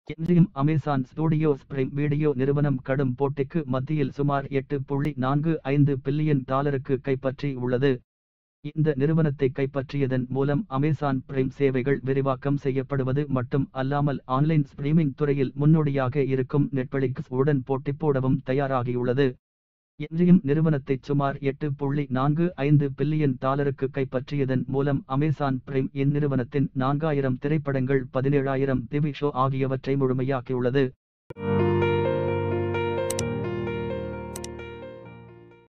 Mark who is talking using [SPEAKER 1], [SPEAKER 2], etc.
[SPEAKER 1] இன்றியும் Amazon Studios Prime Video நிறுவனம் கடும் போட்டிக்கு மத்தியில் சுமார் எட்டு புள்ளி நான்கு ஐந்து பில்லியன் டாலருக்கு கைப்பற்றி உள்ளது இந்த நிறுவனத்தை கைப்பற்றியதன் மூலம் அமேசான் பிரைம் சேவைகள் விரிவாக்கம் செய்யப்படுவது மட்டும் அல்லாமல் ஆன்லைன் ஸ்ட்ரீமிங் துறையில் முன்னோடியாக இருக்கும் நெட்ஃபிளிக்ஸ் உடன் போட்டி போடவும் தயாராகியுள்ளது இன்றியும் நிறுவனத்தை சுமார் எட்டு புள்ளி நான்கு ஐந்து பில்லியன் டாலருக்கு கைப்பற்றியதன் மூலம் அமேசான் பிரைம் இந்நிறுவனத்தின் நான்காயிரம் திரைப்படங்கள் பதினேழாயிரம் டிவி ஷோ ஆகியவற்றை முழுமையாக்கியுள்ளது